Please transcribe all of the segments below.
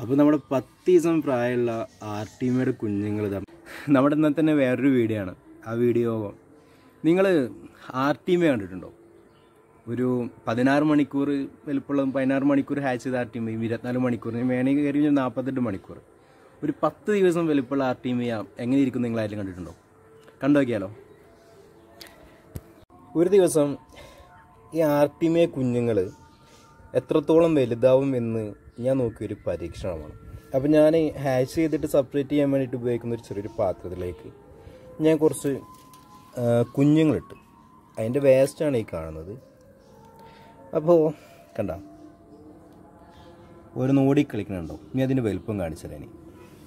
അപ്പോൾ നമ്മുടെ പത്ത് ദിവസം പ്രായമുള്ള ആർ ടിമയുടെ കുഞ്ഞുങ്ങൾ ഇതാ നമ്മുടെ ഇന്നത്തെ തന്നെ വേറൊരു വീഡിയോ ആണ് ആ വീഡിയോ നിങ്ങൾ ആർ ടി മേ കണ്ടിട്ടുണ്ടോ ഒരു പതിനാറ് മണിക്കൂർ വലിപ്പമുള്ള പതിനാറ് മണിക്കൂർ ഹാച്ച് ചെയ്ത ആർ ടി മയും ഇരുപത്തിനാല് മണിക്കൂറിന് വേണമെങ്കിൽ കയറി കഴിഞ്ഞാൽ നാൽപ്പത്തെട്ട് മണിക്കൂർ ഒരു പത്ത് ദിവസം വലിപ്പമുള്ള ആർ ടി മേ എങ്ങനെ ഇരിക്കും നിങ്ങൾ ആരെങ്കിലും കണ്ടിട്ടുണ്ടോ കണ്ടു നോക്കിയാലോ ഒരു ദിവസം ഈ ആർ ടി മേ കുഞ്ഞുങ്ങൾ എത്രത്തോളം വലുതാവും എന്ന് ഞാൻ നോക്കിയ ഒരു പരീക്ഷണമാണ് അപ്പോൾ ഞാൻ ഹാഷ് ചെയ്തിട്ട് സെപ്പറേറ്റ് ചെയ്യാൻ വേണ്ടിയിട്ട് ഉപയോഗിക്കുന്ന ഒരു ചെറിയൊരു പാത്രത്തിലേക്ക് ഞാൻ കുറച്ച് ആ, കുഞ്ഞുങ്ങളിട്ട് അതിൻ്റെ വേസ്റ്റാണ് ഈ കാണുന്നത് അപ്പോൾ കണ്ട ഒരു നോടി കളിക്കണുണ്ടോ ഇനി അതിൻ്റെ വലുപ്പം കാണിച്ചത് ഇനി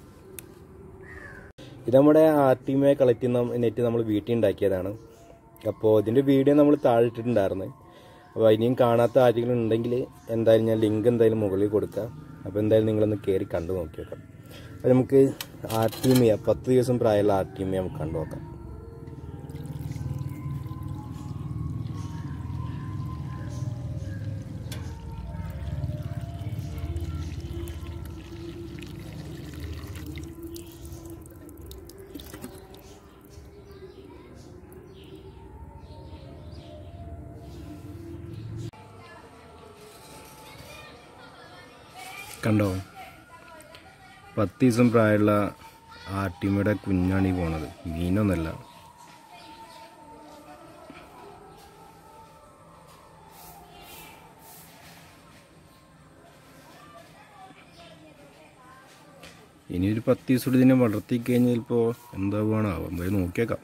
ഇത് നമ്മുടെ ആർ ടി മേ കളക്ട് ചെയ്യുന്ന നെറ്റ് നമ്മൾ വീട്ടിൽ ഉണ്ടാക്കിയതാണ് അപ്പോൾ ഇതിൻ്റെ വീഡിയോ നമ്മൾ താഴെ ഇട്ടിട്ടുണ്ടായിരുന്നു അപ്പോൾ ഇനിയും കാണാത്ത ആരെങ്കിലും ഉണ്ടെങ്കിൽ എന്തായാലും ഞാൻ ലിങ്ക് എന്തായാലും മുകളിൽ കൊടുക്കാം അപ്പോൾ എന്തായാലും നിങ്ങളൊന്ന് കയറി കണ്ടു നോക്കി നോക്കാം അപ്പോൾ നമുക്ക് ആർ ടി മേ പത്ത് ദിവസം പ്രായമുള്ള ആർ ടി മേ നമുക്ക് കണ്ടു നോക്കാം കണ്ടോ പത്ത് ദിവസം പ്രായമുള്ള ആട്ടിമയുടെ കുഞ്ഞാണ് ഈ പോണത് മീനൊന്നല്ല ഇനി ഒരു പത്ത് ദിവസം കൂടി ഇതിനെ വളർത്തി കഴിഞ്ഞാൽ ചിലപ്പോൾ എന്താവുകയാണോ പോയി നോക്കിയേക്കാം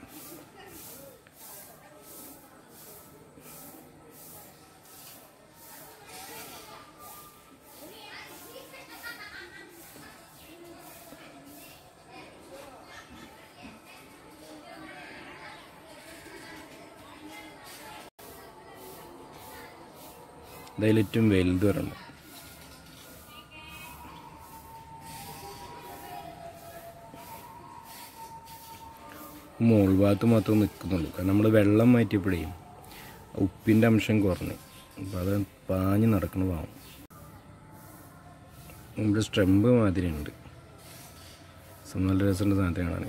ഇതിലേറ്റവും വലുത് വരണം മോൾ ഭാഗത്ത് മാത്രമേ നിൽക്കുന്നുള്ളൂ കാരണം നമ്മൾ വെള്ളം മാറ്റിയപ്പോഴേ ഉപ്പിൻ്റെ അംശം കുറഞ്ഞു അപ്പോൾ അത് പാഞ്ഞ് നടക്കണ പാവം നമ്മുടെ സ്ട്രെമ്പ് മാതിരി ഉണ്ട് സോ നല്ല രസമുണ്ട് സാധനത്തെ കാണാൻ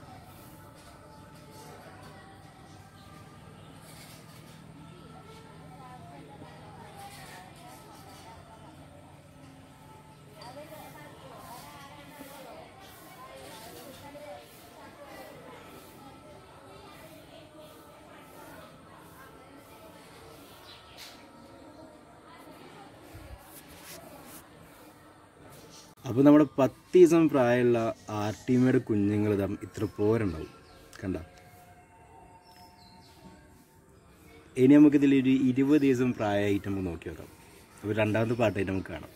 അപ്പോൾ നമ്മുടെ പത്ത് ദിവസം പ്രായമുള്ള ആർ ടിമയുടെ കുഞ്ഞുങ്ങൾ ഇതാ ഇത്ര പോരുണ്ടാവും കണ്ട ഇനി നമുക്കിതിൽ ഒരു ഇരുപത് ദിവസം പ്രായമായിട്ട് നമുക്ക് നോക്കി നോക്കാം അപ്പോൾ രണ്ടാമത്തെ പാട്ടായിട്ട് നമുക്ക് കാണാം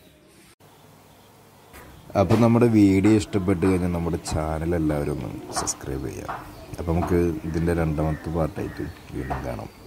അപ്പോൾ നമ്മുടെ വീഡിയോ ഇഷ്ടപ്പെട്ട് കഴിഞ്ഞാൽ നമ്മുടെ ചാനൽ എല്ലാവരും ഒന്ന് സബ്സ്ക്രൈബ് ചെയ്യാം അപ്പോൾ നമുക്ക് ഇതിൻ്റെ രണ്ടാമത്തെ പാർട്ടായിട്ട് വീണ്ടും കാണാം